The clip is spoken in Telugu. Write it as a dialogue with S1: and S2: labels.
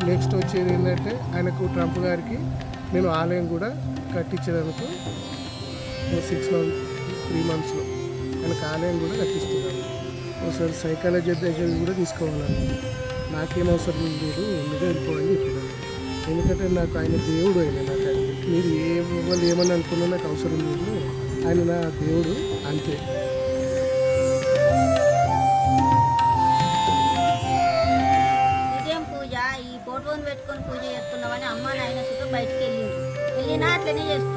S1: నెక్స్ట్ వచ్చేది ఏంటంటే ఆయనకు ట్రంప్ గారికి నేను ఆలయం కూడా కట్టించేందుకు సిక్స్ మంత్ త్రీ మంత్స్లో ఆయనకు ఆలయం కూడా కట్టిస్తున్నాను ఒకసారి సైకాలజీ దగ్గర కూడా తీసుకోవాలని నాకేం అవసరం లేదు మీరే వెళ్ళిపోవని చెప్పినాను ఎందుకంటే నాకు ఆయన దేవుడు ఆయన నాకు ఆయన మీరు ఏ వాళ్ళు ఏమని అనుకున్నా నాకు అవసరం లేదు ఆయన నా దేవుడు అంతే
S2: ఉదయం పూజ ఈ ఫోటోని పెట్టుకొని పూజ చేస్తున్నామని అమ్మ నాయన చుట్టూ బయటికి వెళ్ళింది వెళ్ళినా అట్లనే చేస్తుంది